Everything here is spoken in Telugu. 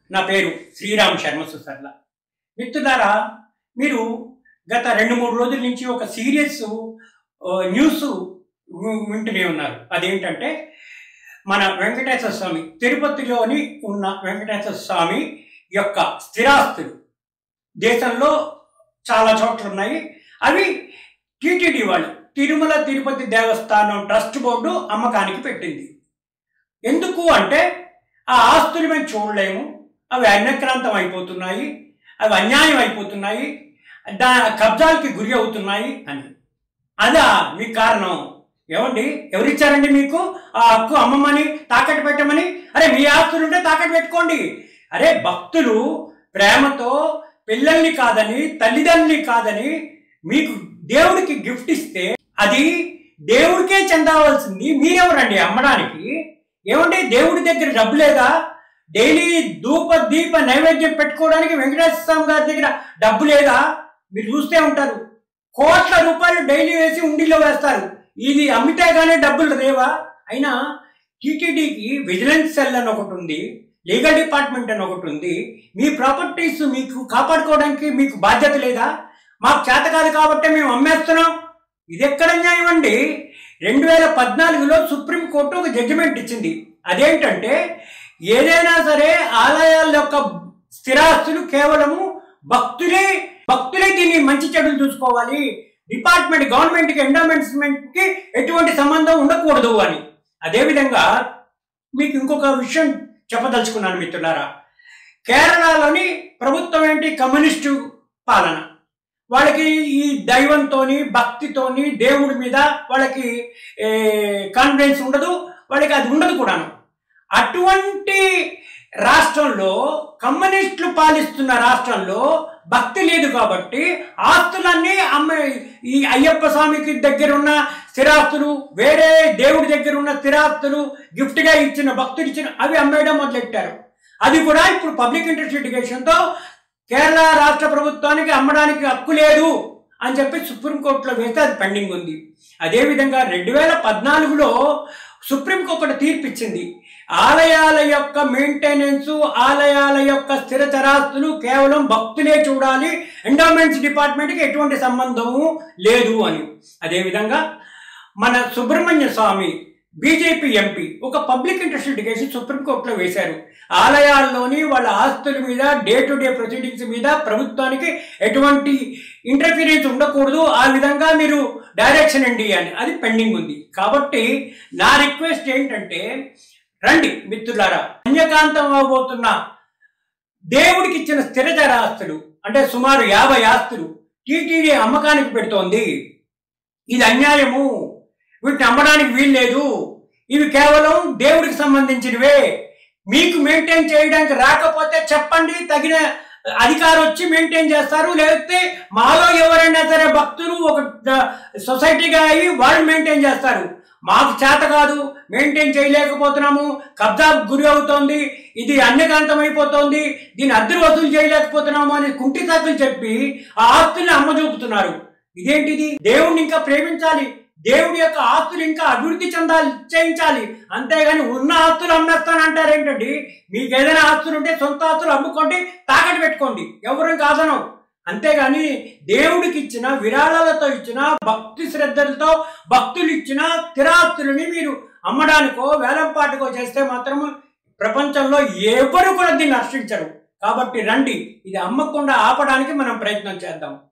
నా పేరు శ్రీరామ్ శర్మ సుసర్ల మిత్రులారా మీరు గత రెండు మూడు రోజుల నుంచి ఒక సీరియస్ ఆ, న్యూస్ వి- వింటూనే ఉన్నారు అదేంటంటే మన వెంకటేశ్వర స్వామి తిరుపతిలోని ఉన్న వెంకటేశ్వర స్వామి యొక్క స్థిరాస్తులు దేశంలో చాలా చోట్ల ఉన్నాయి అవి టీటీడీ వాళ్ళు తిరుమల తిరుపతి దేవస్థానం ట్రస్ట్ బోర్డు అమ్మకానికి పెట్టింది ఎందుకు అంటే ఆ ఆస్తులు మేము చూడలేము అవి అన్యక్రాంతం అయిపోతున్నాయి అవి అన్యాయం అయిపోతున్నాయి దా కబ్జాలకి గురి అవుతున్నాయి అని అదా మీకు కారణం ఏమండి ఎవరిచ్చారండి మీకు ఆ హక్కు అమ్మమ్మని తాకట్టు పెట్టమని అరే మీ ఆస్తులు ఉంటే తాకట్టు పెట్టుకోండి అరే భక్తులు ప్రేమతో పిల్లల్ని కాదని తల్లిదండ్రుల్ని కాదని మీకు దేవుడికి గిఫ్ట్ ఇస్తే అది దేవుడికే చెందవలసింది మీరెవరండి అమ్మడానికి ఏమంటే దేవుడి దగ్గర డబ్బు లేదా డైలీ ధూప దీప నైవేద్యం పెట్టుకోవడానికి వెంకటేశ్వర స్వామి గారి దగ్గర డబ్బు లేదా మీరు చూస్తే ఉంటారు కోట్ల రూపాయలు డైలీ వేసి ఉండిలో వేస్తారు ఇది అమ్మితే గానీ డబ్బులు రేవా అయినా టీటీడీకి విజిలెన్స్ సెల్ అని ఒకటి ఉంది లీగల్ డిపార్ట్మెంట్ అని ఒకటి ఉంది మీ ప్రాపర్టీస్ మీకు కాపాడుకోవడానికి మీకు బాధ్యత లేదా మాకు చేత కాదు కాబట్టి మేము అమ్మేస్తున్నాం ఇది ఎక్కడ న్యాయం అండి రెండు వేల పద్నాలుగులో సుప్రీంకోర్టు ఒక జడ్జిమెంట్ ఇచ్చింది అదేంటంటే ఏదైనా సరే ఆలయాల యొక్క స్థిరాస్తులు కేవలము భక్తులే భక్తులే దీన్ని మంచి చెడులు చూసుకోవాలి డిపార్ట్మెంట్ గవర్నమెంట్కి ఎండోమెంట్స్మెంట్కి ఎటువంటి సంబంధం ఉండకూడదు అని అదేవిధంగా మీకు ఇంకొక విషయం చెప్పదలుచుకున్నాను మిత్రులారా కేరళలోని ప్రభుత్వం ఏంటి కమ్యూనిస్టు పాలన వాళ్ళకి ఈ దైవంతోని భక్తితోని దేవుడి మీద వాళ్ళకి కాన్ఫిడెన్స్ ఉండదు వాళ్ళకి అది ఉండదు కూడాను అటువంటి రాష్ట్రంలో కమ్యూనిస్టులు పాలిస్తున్న రాష్ట్రంలో భక్తి లేదు కాబట్టి ఆస్తులన్నీ అమ్మ ఈ అయ్యప్ప స్వామికి దగ్గర ఉన్న స్థిరాస్తులు వేరే దేవుడి దగ్గర ఉన్న స్థిరాస్తులు గిఫ్ట్గా ఇచ్చిన భక్తులు ఇచ్చిన అవి అమ్మేయడం మొదలెట్టారు అది కూడా ఇప్పుడు పబ్లిక్ ఇంట్రెస్ట్ లిటిగేషన్తో కేరళ రాష్ట్ర ప్రభుత్వానికి అమ్మడానికి హక్కు లేదు అని చెప్పి సుప్రీంకోర్టులో వేస్తే అది పెండింగ్ ఉంది అదేవిధంగా రెండు వేల పద్నాలుగులో సుప్రీంకోర్టు ఒకటి తీర్పు ఇచ్చింది ఆలయాల యొక్క మెయింటెనెన్స్ ఆలయాల యొక్క స్థిర చరాస్తులు కేవలం భక్తులే చూడాలి ఎండోమెంట్స్ డిపార్ట్మెంట్కి ఎటువంటి సంబంధము లేదు అని అదేవిధంగా మన సుబ్రహ్మణ్య స్వామి బీజేపీ ఎంపీ ఒక పబ్లిక్ ఇంట్రెస్ట్ లిటిగేషన్ సుప్రీంకోర్టులో వేశారు ఆలయాల్లోని వాళ్ళ ఆస్తుల మీద డే టు డే ప్రొసీడింగ్స్ మీద ప్రభుత్వానికి ఎటువంటి ఇంటర్ఫీరెన్స్ ఉండకూడదు ఆ విధంగా మీరు డైరెక్షన్ అండి అని అది పెండింగ్ ఉంది కాబట్టి నా రిక్వెస్ట్ ఏంటంటే రండి మిత్రులారా అన్యకాంతం అవబోతున్న దేవుడికి ఇచ్చిన స్థిరచర ఆస్తులు అంటే సుమారు యాభై ఆస్తులు టీటీడీ అమ్మకానికి పెడుతోంది ఇది అన్యాయము వీటిని అమ్మడానికి వీల్లేదు ఇవి కేవలం దేవుడికి సంబంధించినవే మీకు మెయింటైన్ చేయడానికి రాకపోతే చెప్పండి తగిన అధికారం వచ్చి మెయింటైన్ చేస్తారు లేకపోతే మాలో ఎవరైనా సరే భక్తులు ఒక సొసైటీగా అయ్యి వాళ్ళు మెయింటైన్ చేస్తారు మాకు చేత కాదు మెయింటైన్ చేయలేకపోతున్నాము కబ్జా గురి అవుతోంది ఇది అన్యకాంతం అయిపోతోంది దీన్ని అద్దె వసూలు చేయలేకపోతున్నాము అని కుంటి సాకులు చెప్పి ఆ ఆస్తుల్ని అమ్మ చూపుతున్నారు ఇదేంటిది దేవుణ్ణి ఇంకా ప్రేమించాలి దేవుడి యొక్క ఆస్తులు ఇంకా అభివృద్ధి చెందాలి చేయించాలి అంతేగాని ఉన్న ఆస్తులు అమ్మేస్తానంటారు ఏంటండి మీకు ఏదైనా ఆస్తులు ఉంటే సొంత ఆస్తులు అమ్ముకోండి తాకట్టు పెట్టుకోండి ఎవరు కాదనం అంతేగాని దేవుడికి ఇచ్చిన విరాళాలతో ఇచ్చిన భక్తి శ్రద్ధలతో భక్తులు ఇచ్చిన స్థిరాస్తులని మీరు అమ్మడానికో వేలంపాటుకో చేస్తే మాత్రం ప్రపంచంలో ఎవరు కూడా దీన్ని నష్టించరు కాబట్టి రండి ఇది అమ్మకుండా ఆపడానికి మనం ప్రయత్నం చేద్దాం